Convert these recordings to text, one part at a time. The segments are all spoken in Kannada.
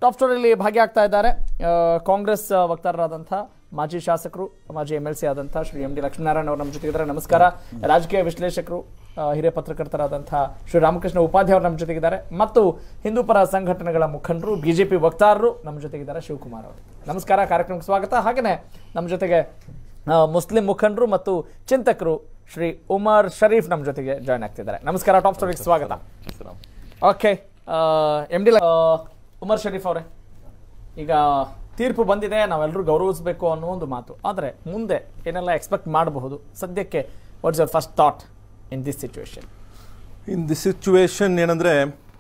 ಟಾಪ್ ಸ್ಟೋರಿಯಲ್ಲಿ ಭಾಗಿಯಾಗ್ತಾ ಇದ್ದಾರೆ ಆ, ಕಾಂಗ್ರೆಸ್ ಆ, ವಕ್ತಾರರಾದಂಥ ಮಾಜಿ ಶಾಸಕರು ಮಾಜಿ ಎಂ ಎಲ್ ಸಿ ಆದಂಥ ಶ್ರೀ ಎಂ ಡಿ ಲಕ್ಷ್ಮೀನಾರಾಯಣ ಅವರು ನಮ್ಮ ಜೊತೆಗಿದ್ದಾರೆ ನಮಸ್ಕಾರ ರಾಜಕೀಯ ವಿಶ್ಲೇಷಕರು ಆ, ಹಿರಿಯ ಪತ್ರಕರ್ತರಾದಂಥ ಶ್ರೀ ರಾಮಕೃಷ್ಣ ಉಪಾಧ್ಯಾಯ ಅವರು ನಮ್ಮ ಜೊತೆಗಿದ್ದಾರೆ ಮತ್ತು ಹಿಂದೂ ಪರ ಸಂಘಟನೆಗಳ ಮುಖಂಡರು ಬಿಜೆಪಿ ವಕ್ತಾರರು ನಮ್ಮ ಜೊತೆಗಿದ್ದಾರೆ ಶಿವಕುಮಾರ್ ಅವರು ನಮಸ್ಕಾರ ಕಾರ್ಯಕ್ರಮಕ್ಕೆ ಸ್ವಾಗತ ಹಾಗೆಯೇ ನಮ್ಮ ಜೊತೆಗೆ ಆ, ಮುಸ್ಲಿಂ ಮುಖಂಡರು ಮತ್ತು ಚಿಂತಕರು ಶ್ರೀ ಉಮರ್ ಶರೀಫ್ ನಮ್ಮ ಜೊತೆಗೆ ಜಾಯ್ನ್ ಆಗ್ತಿದ್ದಾರೆ ನಮಸ್ಕಾರ ಟಾಪ್ ಸ್ಟೋರಿಗೆ ಸ್ವಾಗತ okay M D Umar Sharif ಅವರೇ ಈಗ ತೀರ್ಪು ಬಂದಿದೆ ನಾವೆಲ್ಲರೂ ಗೌರವಿಸಬೇಕು ಅನ್ನೋ ಒಂದು ಮಾತು ಆದರೆ ಮುಂದೆ ಏನೆಲ್ಲ ಎಕ್ಸ್ಪೆಕ್ಟ್ ಮಾಡಬಹುದು ಸದ್ಯಕ್ಕೆ what's your first thought in this situation in the situation ಏನಂದರೆ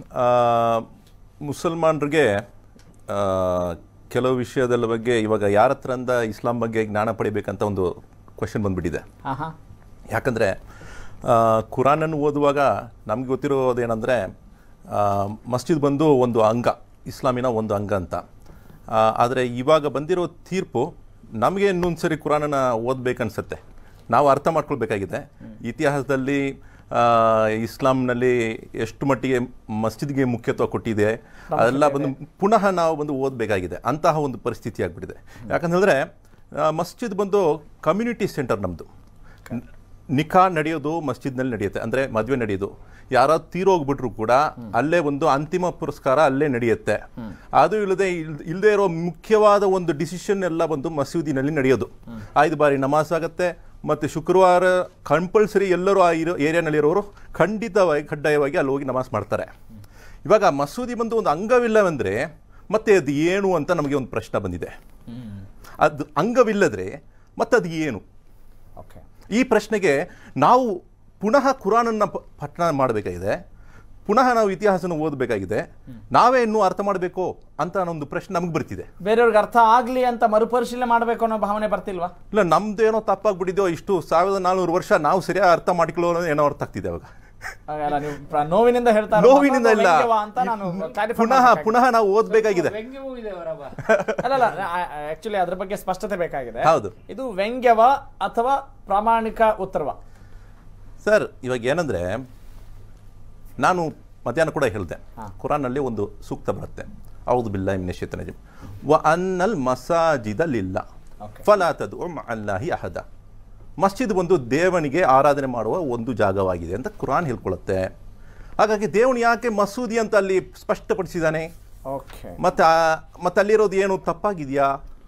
ಮುಸಲ್ಮಾನರಿಗೆ ಆ, ಕೆಲವು ವಿಷಯದ ಬಗ್ಗೆ ಇವಾಗ ಯಾರ ಹತ್ರಿಂದ ಇಸ್ಲಾಂ ಬಗ್ಗೆ ಜ್ಞಾನ ಪಡಿಬೇಕಂತ ಒಂದು ಕ್ವಶನ್ ಬಂದ್ಬಿಟ್ಟಿದೆ ಹಾಂ ಹಾಂ ಯಾಕಂದರೆ ಕುರಾನನ್ನು ಓದುವಾಗ ನಮ್ಗೆ ಗೊತ್ತಿರೋದೇನೆಂದರೆ ಮಸ್ಜಿದ್ ಬಂದು ಒಂದು ಅಂಗ ಇಸ್ಲಾಮಿನ ಒಂದು ಅಂಗ ಅಂತ ಆದರೆ ಇವಾಗ ಬಂದಿರೋ ತೀರ್ಪು ನಮಗೆ ಇನ್ನೊಂದು ಸರಿ ಕುರಾನನ್ನು ಓದಬೇಕನ್ಸುತ್ತೆ ನಾವು ಅರ್ಥ ಮಾಡ್ಕೊಳ್ಬೇಕಾಗಿದೆ ಇತಿಹಾಸದಲ್ಲಿ ಆ, ಇಸ್ಲಾಂನಲ್ಲಿ ಎಷ್ಟು ಮಟ್ಟಿಗೆ ಮಸ್ಜಿದ್ಗೆ ಮುಖ್ಯತ್ವ ಕೊಟ್ಟಿದೆ ಅದೆಲ್ಲ ಬಂದು ಪುನಃ ನಾವು ಬಂದು ಓದಬೇಕಾಗಿದೆ ಅಂತಹ ಒಂದು ಪರಿಸ್ಥಿತಿ ಆಗಿಬಿಟ್ಟಿದೆ ಯಾಕಂತಂದರೆ ಮಸ್ಜಿದ್ ಬಂದು ಕಮ್ಯುನಿಟಿ ಸೆಂಟರ್ ನಮ್ಮದು ನಿಖಾ ನಡೆಯೋದು ಮಸ್ಜಿದ್ನಲ್ಲಿ ನಡೆಯುತ್ತೆ ಅಂದರೆ ಮದುವೆ ನಡೆಯೋದು ಯಾರೋ ತೀರೋಗ್ಬಿಟ್ರು ಕೂಡ ಅಲ್ಲೇ ಒಂದು ಅಂತಿಮ ಪುರಸ್ಕಾರ ಅಲ್ಲೇ ನಡೆಯುತ್ತೆ ಅದು ಇಲ್ಲದೆ ಇಲ್ಲದೆ ಇರೋ ಮುಖ್ಯವಾದ ಒಂದು ಡಿಸಿಷನ್ ಎಲ್ಲ ಬಂದು ಮಸೀದಿನಲ್ಲಿ ನಡೆಯೋದು ಐದು ಬಾರಿ ನಮಾಜ್ ಆಗುತ್ತೆ ಮತ್ತು ಶುಕ್ರವಾರ ಕಂಪಲ್ಸರಿ ಎಲ್ಲರೂ ಆ ಇರೋ ಏರಿಯಾನಲ್ಲಿರೋರು ಖಂಡಿತವಾಗಿ ಕಡ್ಡಾಯವಾಗಿ ಅಲ್ಲಿ ಹೋಗಿ ನಮಾಜ್ ಮಾಡ್ತಾರೆ ಇವಾಗ ಮಸೂದಿ ಬಂದು ಒಂದು ಅಂಗವಿಲ್ಲವೆಂದರೆ ಮತ್ತೆ ಅದು ಏನು ಅಂತ ನಮಗೆ ಒಂದು ಪ್ರಶ್ನೆ ಬಂದಿದೆ ಅದು ಅಂಗವಿಲ್ಲದ್ರೆ ಮತ್ತೆ ಅದು ಏನು ಓಕೆ ಈ ಪ್ರಶ್ನೆಗೆ ನಾವು ಪುನಃ ಕುರಾನನ್ನು ಪ- ಪಠಣ ಮಾಡಬೇಕಾಗಿದೆ ಪುನಃ ನಾವು ಇತಿಹಾಸನ ಓದಬೇಕಾಗಿದೆ ನಾವೇ ಇನ್ನೂ ಅರ್ಥ ಮಾಡಬೇಕು ಅಂತ ಒಂದು ಪ್ರಶ್ನೆ ನಮಗೆ ಬರ್ತಿದೆ ಬೇರೆಯವ್ರಿಗೆ ಅರ್ಥ ಆಗಲಿ ಅಂತ ಮರುಪರಿಶೀಲನೆ ಮಾಡಬೇಕು ಅನ್ನೋ ಭಾವನೆ ಬರ್ತಿಲ್ವಾ ಇಲ್ಲ ನಮ್ದೇನೋ ತಪ್ಪಾಗ್ಬಿಟ್ಟಿದೆಯೋ ಇಷ್ಟು ಸಾವಿರದ ನಾನ್ನೂರು ವರ್ಷ ನಾವು ಸರಿಯಾಗಿ ಅರ್ಥ ಮಾಡಿಕೊಳ್ಳೋ ಏನೋ ಅರ್ಥ ಆಗ್ತಿದೆ ಅವಾಗ ಹಾಗಲ್ಲ ನೀವು ಪ್ರ- ನೋವಿನಿಂದ ಹೇಳ್ತಾ ಇರೋ ನೋವಿನಿಂದ ಮಾತು ಇಲ್ಲ ವ್ಯಂಗ್ಯವಾ ಅಂತ ನಾನು clarify ಪುನಃ ಮಾಡ್ಬೇಕಾಗಿದೆ. ಪುನಃ ನಾವು ಓದಬೇಕಾಗಿದೆ ಅಲ್ಲಲ್ಲ ಆಕ್ಚುಲಿ ಅದ್ರ ಬಗ್ಗೆ ಸ್ಪಷ್ಟತೆ ಬೇಕಾಗಿದೆ ಹೌದು. ಇದು ವ್ಯಂಗ್ಯವ ಅಥವಾ ಪ್ರಾಮಾಣಿಕ ಉತ್ತರವ ಸರ್ ಇವಾಗ ಏನಂದ್ರೆ ನಾನು ಮಧ್ಯಾಹ್ನ ಕೂಡ ಹೇಳಿದೆ ಕುರಾನಲ್ಲಿ ಒಂದು ಸೂಕ್ತ ಬರುತ್ತೆ ಹೌದು ಬಿಲ್ಲ ನಿಶ್ಚಿತ ವ ಅನ್ನಲ್ ಮಸಾಜಿದ ಲಿಲ್ಲ Okay. ಫಲಾತದು ಅಲ್ಲಾಹಿ ಅಹದ ಮಸ್ಜಿದ್ ಒಂದು ದೇವನಿಗೆ ಆರಾಧನೆ ಮಾಡುವ ಒಂದು ಜಾಗವಾಗಿದೆ ಅಂತ ಕುರಾನ್ ಹೇಳ್ಕೊಳ್ಳುತ್ತೆ ಹಾಗಾಗಿ ದೇವನು ಯಾಕೆ ಮಸೂದಿ ಅಂತ ಅಲ್ಲಿ ಸ್ಪಷ್ಟಪಡಿಸಿದ್ದಾನೆ ಓಕೆ ಮತ್ತೆ ಆ- ಮತ್ತೆ ಅಲ್ಲಿರೋದು ಏನು ತಪ್ಪಾಗಿದೆಯಾ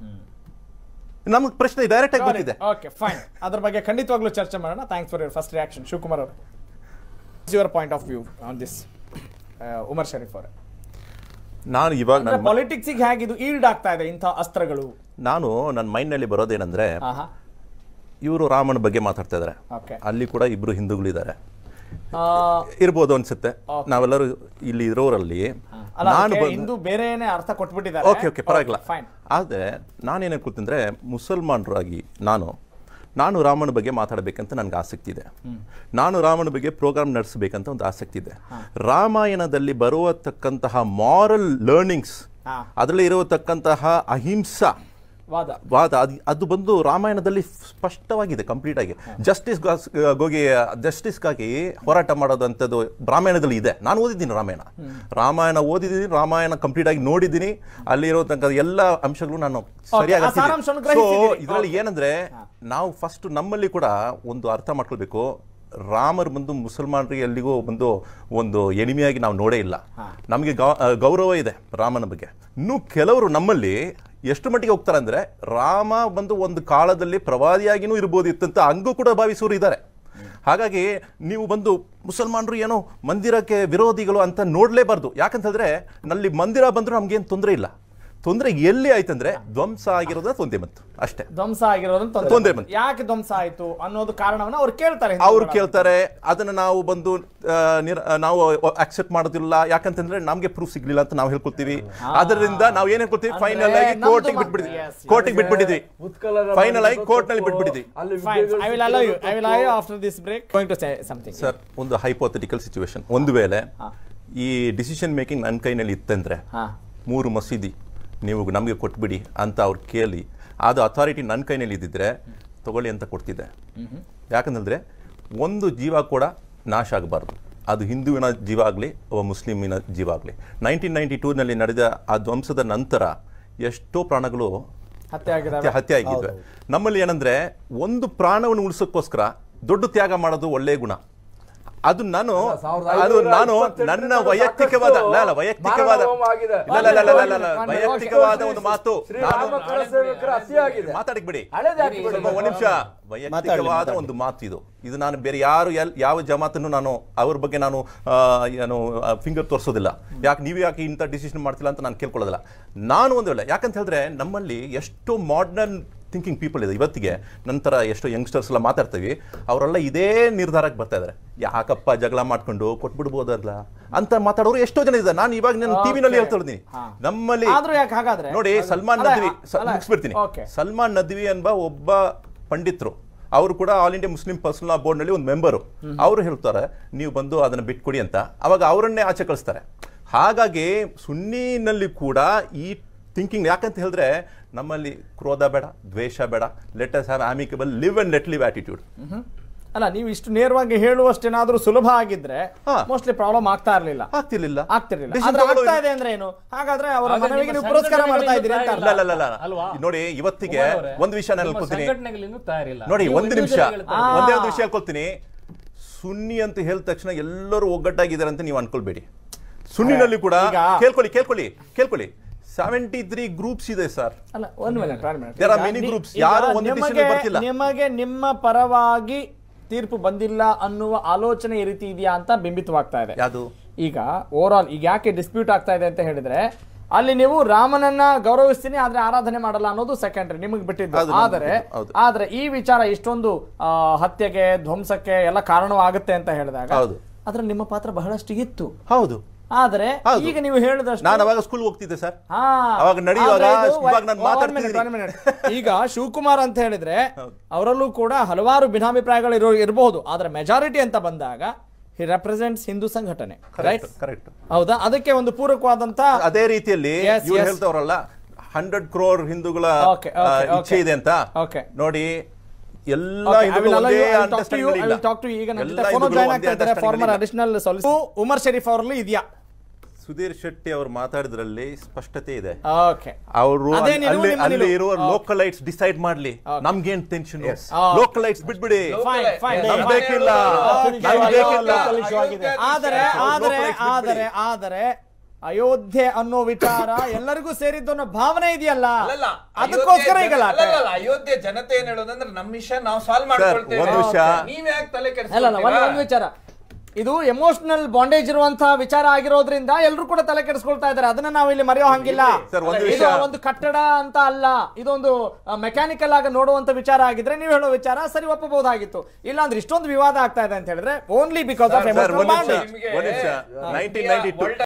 ನಮಗೆ ಪ್ರಶ್ನೆ ಡೈರೆಕ್ಟ್ ಆಗಿ ಬಂದಿದೆ ಓಕೆ ಫೈನ್ ಅದ್ರ ಬಗ್ಗೆ ಖಂಡಿತವಾಗ್ಲೂ ಚರ್ಚೆ ಮಾಡೋಣ thanks for your first reaction Shivakumar ಅವರು your point of view on this Umar Sharif ಅವರೇ ನಾನು ಇವಾಗ ಅಂದ್ರೆ ನನ್ನ ಪಾಲಿಟಿಕ್ಸಿಗೆ ಹೇಗಿದು ಈಲ್ಡ್ ಆಗ್ತಾ ಇದೆ ಇಂಥ ಅಸ್ತ್ರಗಳು ನಾನು ನನ್ನ ಮೈಂಡ್ನಲ್ಲಿ ಬರೋದೇನೆಂದ್ರೆ ಆಹಾ ಇವರು ರಾಮನ ಬಗ್ಗೆ ಮಾತಾಡ್ತಾ ಇದ್ದಾರೆ ಓಕೆ ಅಲ್ಲಿ ಕೂಡ ಇಬ್ರು ಹಿಂದೂಗಳಿದ್ದಾರೆ ಇರ್ಬೋದು ಅನ್ಸುತ್ತೆ ನಾವೆಲ್ಲರೂ ಇಲ್ಲಿ ಇರೋರಲ್ಲಿ ಅಲ್ಲ ನಾನು ಅದಕ್ಕೆ ಬಂದು ಹಿಂದೂ ಬೇರೆನೇ ಅರ್ಥ ಕೊಟ್ಬಿಟ್ಟಿದ್ದಾರೆ ಓಕೆ ಓಕೆ ಪರವಾಗಿಲ್ಲ ಫೈನ್ ಆದರೆ ನಾನೇನು ಹೇಳ್ಕೊಳ್ತಂದ್ರೆ ಮುಸಲ್ಮಾನರಾಗಿ ನಾನು ನಾನು ರಾಮನ ಬಗ್ಗೆ ಮಾತಾಡಬೇಕಂತ ನನಗೆ ಆಸಕ್ತಿ ಇದೆ ನಾನು ರಾಮನ ಬಗ್ಗೆ ಪ್ರೋಗ್ರಾಮ್ ನಡೆಸಬೇಕಂತ ಒಂದು ಆಸಕ್ತಿ ಇದೆ ರಾಮಾಯಣದಲ್ಲಿ ಬರುವತಕ್ಕಂತಹ ಮಾರಲ್ ಲರ್ನಿಂಗ್ಸ್ ಹಾ ಅದರಲ್ಲಿ ಇರತಕ್ಕಂತಹ ಅಹಿಂಸಾ ವಾದ ವಾದ ಅದು ಅದು ಬಂದು ರಾಮಾಯಣದಲ್ಲಿ ಸ್ಪಷ್ಟವಾಗಿದೆ ಕಂಪ್ಲೀಟ್ ಆಗಿ ಜಸ್ಟಿಸ್ ಗೋಗಿ ಜಸ್ಟಿಸ್ಗಾಗಿ ಹೋರಾಟ ಮಾಡೋದಂಥದ್ದು ರಾಮಾಯಣದಲ್ಲಿ ಇದೆ ನಾನು ಓದಿದ್ದೀನಿ ರಾಮಾಯಣ ರಾಮಾಯಣ ಓದಿದ್ದೀನಿ ರಾಮಾಯಣ ಕಂಪ್ಲೀಟ್ ಆಗಿ ನೋಡಿದ್ದೀನಿ ಅಲ್ಲಿ ಇರೋತಕ್ಕ ಎಲ್ಲ ಅಂಶಗಳು ನಾನು ಸರಿಯಾಗಿ ಆ ಸಾರಾಂಶವನ್ನು ಸೊ ಗ್ರಹಿಸಿದ್ದೀರಿ. ಇದರಲ್ಲಿ ಏನಂದ್ರೆ ನಾವು ಫಸ್ಟ್ ನಮ್ಮಲ್ಲಿ ಕೂಡ ಒಂದು ಅರ್ಥ ಮಾಡ್ಕೊಳ್ಬೇಕು ರಾಮರ್ ಬಂದು ಮುಸಲ್ಮಾನರಿಗೆ ಎಲ್ಲಿಗೂ ಬಂದು ಒಂದು ಎನಿಮಿಯಾಗಿ ನಾವು ನೋಡೇ ಇಲ್ಲ ನಮಗೆ ಗೌ- ಆ, ಗೌರವ ಇದೆ ರಾಮನ ಬಗ್ಗೆ ಇನ್ನು ಕೆಲವರು ನಮ್ಮಲ್ಲಿ ಎಷ್ಟು ಮಟ್ಟಿಗೆ ಹೋಗ್ತಾರೆ ಅಂದ್ರೆ ರಾಮ ಬಂದು ಒಂದು ಕಾಲದಲ್ಲಿ ಪ್ರವಾದಿಯಾಗಿನೂ ಇರ್ಬೋದಿತ್ತಂತ ಹಂಗೂ ಕೂಡ ಭಾವಿಸೋರು ಇದ್ದಾರೆ ಹಾಗಾಗಿ ನೀವು ಬಂದು ಮುಸಲ್ಮಾನರು ಏನೋ ಮಂದಿರಕ್ಕೆ ವಿರೋಧಿಗಳು ಅಂತ ನೋಡಲೇಬಾರ್ದು ಯಾಕಂತಂದ್ರೆ ನಲ್ಲಿ ಮಂದಿರ ಬಂದರೂ ನಮ್ಗೇನು ತೊಂದರೆ ಇಲ್ಲ ತೊಂದರೆ ಎಲ್ಲಿ ಆಯ್ತಂದ್ರೆ ಧ್ವಂಸ ಆಗಿರೋದ್ರ ತೊಂದರೆ ಬಂತು ಅಷ್ಟೇ ಧ್ವಂಸ ಆಗಿರೋದನ್ನ ತೊಂದ್ರೆ ತೊಂದ್ರೆ ಬಂತು. ಯಾಕೆ ಧ್ವಂಸ ಆಯ್ತು ಅನ್ನೋದು ಕಾರಣವನ್ನ ಅವ್ರು ಕೇಳ್ತಾರೆ ಅವ್ರು ಹಿಂದೂಗಳು. ಕೇಳ್ತಾರೆ ಅದನ್ನ ನಾವು ಬಂದು ಆ, ನಿರ್- ಆ, ನಾವು ಅಕ್ಸೆಪ್ಟ್ ಮಾಡೋದಿಲ್ಲ ಯಾಕಂತಂದ್ರೆ ನಮ್ಗೆ ಪ್ರೂಫ್ ಸಿಗ್ಲಿಲ್ಲ ಅಂತ ನಾವು ಹೇಳ್ಕೊಳ್ತೀವಿ ಅದರಿಂದ ನಾವು ಏನ್ ಹೇಳ್ಕೊಳ್ತೀವಿ ಅಂದ್ರೆ ಫೈನಲ್ ಆಗಿ ನಮ್ದು ಕೋರ್ಟಿಗೆ ಮತ- ಬಿಟ್ಬಿಡಿದ್ವಿ Yes, yes. ಕೋರ್ಟಿಗೆ ಬಿಟ್ಬಿಟ್ಟಿದ್ವಿ ಉತ್ಕಲರ ಫೈನಲ್ ಆಗಿ ಮಾಡಿದ ಕೋರ್ಟ್ ನಲ್ಲಿ ತಪ್ಪು, ಬಿಟ್ಬಿಟ್ಟಿದ್ವಿ ಅಲ್ಲಿ Fine. ವಿದ್ಯೆಗಳು I will allow you. I will allow you ಸಿಕ್ಕಿದ್ದು after this break. Going to say something. Sir ಒಂದು ಹೈಪೋಥೆಟಿಕಲ್ ಸಿಚುವೇಶನ್ ಒಂದು ವೇಳೆ ಈ ಡಿಸಿಷನ್ ಮೇಕಿಂಗ್ ನನ್ನ ಕೈನಲ್ಲಿ ಇತ್ತಂದ್ರೆ ಹಾ ಮೂರು ಮಸೀದಿ ನೀವು ನಮಗೆ ಕೊಟ್ಬಿಡಿ ಅಂತ ಅವ್ರು ಕೇಳಿ ಅದು ಅಥಾರಿಟಿ ನನ್ನ ಕೈನಲ್ಲಿ ಇದ್ದಿದ್ರೆ ತಗೊಳ್ಳಿ ಅಂತ ಕೊಡ್ತಿದ್ದೆ ಯಾಕಂತಂದ್ರೆ ಒಂದು ಜೀವ ಕೂಡ ನಾಶ ಆಗಬಾರ್ದು ಅದು ಹಿಂದುವಿನ ಜೀವ ಆಗಲಿ ಒಬ್ಬ ಮುಸ್ಲಿಮಿನ ಜೀವ ಆಗಲಿ ನೈನ್ಟೀನ್ ನೈಂಟಿ ಟೂನಲ್ಲಿ ನಡೆದ ಆ ಧ್ವಂಸದ ನಂತರ ಎಷ್ಟೋ ಪ್ರಾಣಗಳು ಹತ್ಯೆ ಆಗಿದಾವೆ ಹತ್ಯೆ ಹತ್ಯೆ ಆಗಿದ್ವಿ ನಮ್ಮಲ್ಲಿ ಏನಂದ್ರೆ ಒಂದು ಪ್ರಾಣವನ್ನು ಉಳಿಸೋಕ್ಕೋಸ್ಕರ ದೊಡ್ಡ ತ್ಯಾಗ ಮಾಡೋದು ಒಳ್ಳೆಯ ಗುಣ ಅದು ನಾನು ಅದು ನಾನು ನನ್ನ ವೈಯಕ್ತಿಕವಾದ ಅಲ್ಲ ಅಲ್ಲ ವೈಯಕ್ತಿಕವಾದ ಮಾನವ ಹೋಮ ಆಗಿದೆ. ಇಲ್ಲ ಇಲ್ಲ ಇಲ್ಲ ಇಲ್ಲ ಇಲ್ಲ, ಮಾನವ ವೈಯಕ್ತಿಕವಾದ ಒಂದು ಮಾತು ಶ್ರೀ ನಾನು ರಾಮಕೃಷ್ಣ ಸೇವಕರ ಹತ್ಯೆ ಆಗಿದೆ ಮಾತಾಡಿಕ್ ಬಿಡಿ ಹಳೇದು ಯಾಕೆ ಬಿಡಿ? ಸ್ವಲ್ಪ ಒಂದ್ ನಿಮಿಷ ವೈಯಕ್ತಿಕವಾದ ಒಂದು ಮಾತು ಇದು ಇದು ನಾನು ಬೇರೆ ಯಾರು ಎಲ್ ಯಾವ ಜಮಾತನ್ನು ನಾನು ಅವ್ರ ಬಗ್ಗೆ ನಾನು ಆ, ಏನು ಫಿಂಗರ್ ತೋರಿಸೋದಿಲ್ಲ ಯಾಕೆ ನೀವು ಯಾಕೆ ಇಂಥ ಡಿಸಿಷನ್ ಮಾಡ್ತಿಲ್ಲ ಅಂತ ನಾನು ಕೇಳ್ಕೊಳ್ಳೋದಿಲ್ಲ ನಾನು ಒಂದು ವೇಳೆ ಯಾಕಂತ ಹೇಳಿದ್ರೆ ನಮ್ಮಲ್ಲಿ ಎಷ್ಟೋ ಮಾಡರ್ನ್ ಥಿಂಕಿಂಗ್ ಪೀಪಲ್ ಇದೆ ಇವತ್ತಿಗೆ ನಂತರ ಎಷ್ಟೋ ಯಂಗ್ಸ್ಟರ್ಸ್ ಎಲ್ಲ ಮಾತಾಡ್ತೀವಿ ಅವರೆಲ್ಲ ಇದೇ ನಿರ್ಧಾರಕ್ಕೆ ಬರ್ತಾ ಇದ್ದಾರೆ ಯಾಕಪ್ಪ ಜಗಳ ಮಾಡ್ಕೊಂಡು ಕೊಟ್ಬಿಡ್ಬೋದಲ್ಲ ಅಂತ ಮಾತಾಡೋರು ಎಷ್ಟೋ ಜನ ಇದ್ದಾರೆ ನಾನು ಇವಾಗ ನಾನು ಟಿವಿನಲ್ಲಿ ಹೇಳ್ತಾ ಇದ್ದೀನಿ ನಮ್ಮಲ್ಲಿ ಆದ್ರೂ ಯಾಕೆ ಹಾಗಾದ್ರೆ ನೋಡಿ ಸಲ್ಮಾನ್ ಅಲ್ಲ, ನದ್ವಿ ಸ- ಅಲ್ಲ, ಮುಗಿಸ್ಬಿಡ್ತೀನಿ okay. ಸಲ್ಮಾನ್ ನದ್ವಿ ಎಂಬ ಒಬ್ಬ ಪಂಡಿತರು ಅವರು ಕೂಡ All India Muslim Personal Law Board ನಲ್ಲಿ ಒಂದು ಮೆಂಬರು ಅವರು ಹೇಳ್ತಾರೆ ನೀವು ಬಂದು ಅದನ್ನ ಬಿಟ್ಕೊಡಿ ಅಂತ ಅವಾಗ ಅವರನ್ನೇ ಆಚೆ ಕಳಿಸ್ತಾರೆ ಹಾಗಾಗಿ ಸುನ್ನಿನಲ್ಲಿ ಕೂಡ ಈ ಥಿಂಕಿಂಗ್ ಯಾಕಂತ ಹೇಳಿದ್ರೆ ನಮ್ಮಲ್ಲಿ ಕ್ರೋಧ ಬೇಡ ದ್ವೇಷ ಬೇಡ let us have amicable live and let live attitude ಮ್ಹೂ. ಅಲ್ಲ ನೀವು ಇಷ್ಟು ನೇರವಾಗಿ ಹೇಳುವಷ್ಟೇನಾದ್ರೂ ಸುಲಭ ಆಗಿದ್ರೆ ಹಾ. ಮೋಸ್ಟ್ಲಿ ಪ್ರಾಬ್ಲಮ್ ಆಗ್ತಾ ಇರ್ಲಿಲ್ಲ ಆಗ್ತಿರ್ಲಿಲ್ಲ ಆಗ್ತಿರ್ಲಿಲ್ಲ Decision ಆದ್ರೆ ತಗೊಳ್ಳೋ- ಆಗ್ತಾ ಇದೆ ಅಂದ್ರೆ ಏನು ಹಾಗಾದ್ರೆ ಅವರ ಆಗ ಮನವಿಗೆ ನಿಮ್ಮ ನೀವು ಪುರಸ್ಕಾರ ಮಾಡ್ತಾ ಇದ್ದೀರಿ ಅಂತ ಇಲ್ಲ ಅರ್ಥ. ಇಲ್ಲ ಇಲ್ಲ, ಇಲ್ಲ ಅಲ್ವಾ? ನೋಡಿ ಇವತ್ತಿಗೆ ಕುಮಾರ್ ಅವರೇ, ಒಂದು ವಿಷಯ ನಾನು ನಿಮ್ಮ ಹೇಳ್ಕೊತೀನಿ ಸಂಘಟನೆಗಳಿನ್ನೂ ತಯಾರಿಲ್ಲ ನೋಡಿ ನೀವು ಒಂದು ನಿಮಿಷ individual ಹೇಳ್ತಾ ಇದ್ದೀರಿ. ಒಂದೇ ಒಂದು ವಿಷಯ ಹೇಳ್ಕೊಳ್ತೀನಿ ಸುನ್ನಿ ಅಂತ ಹೇಳಿದ ತಕ್ಷಣ ಎಲ್ಲರೂ ಒಗ್ಗಟ್ಟಾಗಿದ್ದಾರೆ ಅಂತ ನೀವು ಅನ್ಕೊಳ್ಬೇಡಿ ಸುನ್ನಿನಲ್ಲಿ ಕೂಡ ಈಗ- ಕೇಳ್ಕೊಳ್ಳಿ ಕೇಳ್ಕೊಳ್ಳಿ ಕೇಳ್ಕೊಳ್ಳಿ ಸೆವೆಂಟಿ ತ್ರೀ ಗ್ರೂಪ್ಸ್ ಇದೆ ಸರ್ ಅಲ್ಲ ಒಂದು ಮಿನಿಟ್ ಒಂದು ಮಿನಿಟ್ There are ಈಗ many ನಿ- groups. ಈಗ ಯಾರು ಒಂದು decision ನಿಮಗೆ ಬರ್ತಿಲ್ಲ. ನಿಮಗೆ ನಿಮ್ಮ ಪರವಾಗಿ ತೀರ್ಪು ಬಂದಿಲ್ಲ ಅನ್ನುವ ಆಲೋಚನೆ ಈ ರೀತಿ ಇದೆಯಾ ಅಂತ ಬಿಂಬಿತವಾಗ್ತಾ ಇದೆ ಯಾವುದು ಈಗ ಓವರ್ ಆಲ್ ಈಗ ಯಾಕೆ ಡಿಸ್ಪ್ಯೂಟ್ ಆಗ್ತಾ ಇದೆ ಅಂತ ಹೇಳಿದ್ರೆ ಅಲ್ಲಿ ನೀವು ರಾಮನನ್ನ ಗೌರವಿಸ್ತೀನಿ ಆದ್ರೆ ಆರಾಧನೆ ಮಾಡಲ್ಲ ಅನ್ನೋದು ಸೆಕೆಂಡ್ರಿ ನಿಮಗೆ ಬಿಟ್ಟಿದ್ದು ಹೌದು, ನಮ್ಗೆ ಆದರೆ ಬಿಟ್ಟಿದ್ದು, ಹೌದು. ಆದ್ರೆ ಈ ವಿಚಾರ ಇಷ್ಟೊಂದು ಆ, ಹತ್ಯೆಗೆ ಧ್ವಂಸಕ್ಕೆ ಎಲ್ಲ ಕಾರಣವಾಗುತ್ತೆ ಅಂತ ಹೇಳಿದಾಗ ಹೌದು. ಆದ್ರೆ ನಿಮ್ಮ ಪಾತ್ರ ಬಹಳಷ್ಟು ಇತ್ತು ಹೌದು ಆದ್ರೆ ಹೌದು. ಈಗ ನೀವು ಹೇಳಿದಷ್ಟು ನಾನು ಅವಾಗ ಸ್ಕೂಲ್ ಹೋಗ್ತಿದ್ದೆ ಸರ್ ಹಾ. ಅವಾಗ ನಡೆಯುವಾಗ ಆದ್ರೆ ಇದು ಇವಾಗ ನಾನು one ಮಾತಾಡ್ತಿದ್ದೀನಿ. minute, one minute. ಈಗ ಶಿವಕುಮಾರ್ ಅಂತ ಹೇಳಿದ್ರೆ ಅವರಲ್ಲೂ ಕೂಡ ಹಲವಾರು ಭಿನ್ನಾಭಿಪ್ರಾಯಗಳು ಇರೋ ಇರಬಹುದು ಆದ್ರೆ ಮೆಜಾರಿಟಿ ಅಂತ ಬಂದಾಗ ಹಿ ರೆಪ್ರೆಸೆಂಟ್ಸ್ ಹಿಂದೂ ಸಂಘಟನೆ ರೈಟ್ ಕರೆಕ್ಟ್ ಹೌದಾ ಅದಕ್ಕೆ ಒಂದು ಪೂರಕವಾದಂತ ಅದೇ ರೀತಿಯಲ್ಲಿ Yes, ಇವ್ರು yes. ಹೇಳ್ತಾವ್ರಲ್ಲ ಹಂಡ್ರೆಡ್ ಕ್ರೋರ್ ಹಿಂದೂಗಳ Okay, ಆ, okay, ಇಚ್ಛೆ okay. ಇದೆ ಅಂತ Okay. ನೋಡಿ ಎಲ್ಲ Okay, I ಹಿಂದೂಗಳು will allow ಒಂದೇ you- I will talk to you- understanding I will ಇಲ್ಲ. talk to you. ಈಗ ನನ್ನ ಎಲ್ಲ ಜೊತೆ phone ಹಿಂದೂಗಳು join ಒಂದೇ ಆಗ್ತಾ ಇದ್ದಾರೆ, former understanding ಇಲ್ಲ. additional solicitor. ಉಮರ್ ಶರೀಫ್ ಅವರಲ್ಲಿ ಇದೆಯಾ ಸುಧೀರ್ ಶೆಟ್ಟಿ ಅವರು ಮಾತಾಡಿದ್ರಲ್ಲಿ ಸ್ಪಷ್ಟತೆ ಇದೆ ಓಕೆ ಅವರು ಅದೇ ನಿಲುವು, ಅಲ್ಲಿ ನಿಮ್ಮ ಅಲ್ಲಿ ನಿಲುವು. ಇರುವ Okay. ಲೋಕಲೈಟ್ಸ್ ಡಿಸೈಡ್ ಮಾಡ್ಲಿ Okay. ನಮ್ಗೇನ್ ಟೆನ್ಷನ್ Ah. ಲೋಕಲೈಟ್ಸ್ ಬಿಟ್ಬಿಡಿ ಫೈನ್ ಫೈನ್ ನಮ್ಗ್ ಬೇಕಿಲ್ಲ Okay. ನಮ್ಗ್ ಬೇಕಿಲ್ಲ ಆದರೆ ಆದರೆ Localize ಬಿಟ್ಬಿಡಿ. ಆದರೆ ಆದರೆ ಅಯೋಧ್ಯೆ ಅನ್ನೋ ವಿಚಾರ ಎಲ್ಲರಿಗೂ ಸೇರಿದ್ದು ಅನ್ನೋ ಭಾವನೆ ಇದೆಯಲ್ಲ ಅಲ್ಲಲ್ಲ, ಅದಕ್ಕೋಸ್ಕರ ಅಯೋಧ್ಯೆ ಈಗ ಜನ- ಗಲಾಟೆ. ಅಲ್ಲಲ್ಲ, ಅಯೋಧ್ಯೆ ಜನತೆ ಏನ್ ಹೇಳೋದಂದ್ರೆ ನಮ್ಮ ವಿಷಯ ನಾವು ಸಾಲ್ವ್ Sir, ಮಾಡ್ಕೊಳ್ತೇವೆ ಒಂದು ವಿಷಯ- ನೀವ್ ಯಾಕೆ ತಲೆ ಅಲ್ಲ ಅಲ್ಲ, ಒಂದು ಒಂದು ವಿಚಾರ ಇದು ಎಮೋಷನಲ್ ಬಾಂಡೇಜ್ ಇರುವಂತಹ ವಿಚಾರ ಆಗಿರೋದ್ರಿಂದ ಎಲ್ಲರೂ ಕೂಡ ತಲೆ ಕೆಡಿಸ್ಕೊಳ್ತಾ ಇದ್ದಾರೆ ಅದನ್ನ ನಾವು ಇಲ್ಲಿ ಮರೆಯೋ ಹಂಗಿಲ್ಲ Sir, ಒಂದು ಇದು ವಿಷಯ- ಒಂದು ಕಟ್ಟಡ ಅಂತ ಅಲ್ಲ ಇದೊಂದು ಮೆಕ್ಯಾನಿಕಲ್ ಆಗಿ ನೋಡುವಂತ ವಿಚಾರ ಆಗಿದ್ರೆ ನೀವು ಹೇಳೋ ವಿಚಾರ ಸರಿ ಒಪ್ಪಬಹುದಾಗಿತ್ತು ಇಲ್ಲ ಅಂದ್ರೆ ಇಷ್ಟೊಂದು ವಿವಾದ ಆಗ್ತಾ ಇದೆ ಅಂತ ಹೇಳಿದ್ರೆ only because of sir emotional ಒಂದು ನಿಮಿಷ ಬಾಂಡೇಜ್ ನಿಮ್ಗೆ- ಒಂದು ನಿಮಿಷ ನೈನ್ಟೀನ್ ನೈನ್ಟಿ ಟು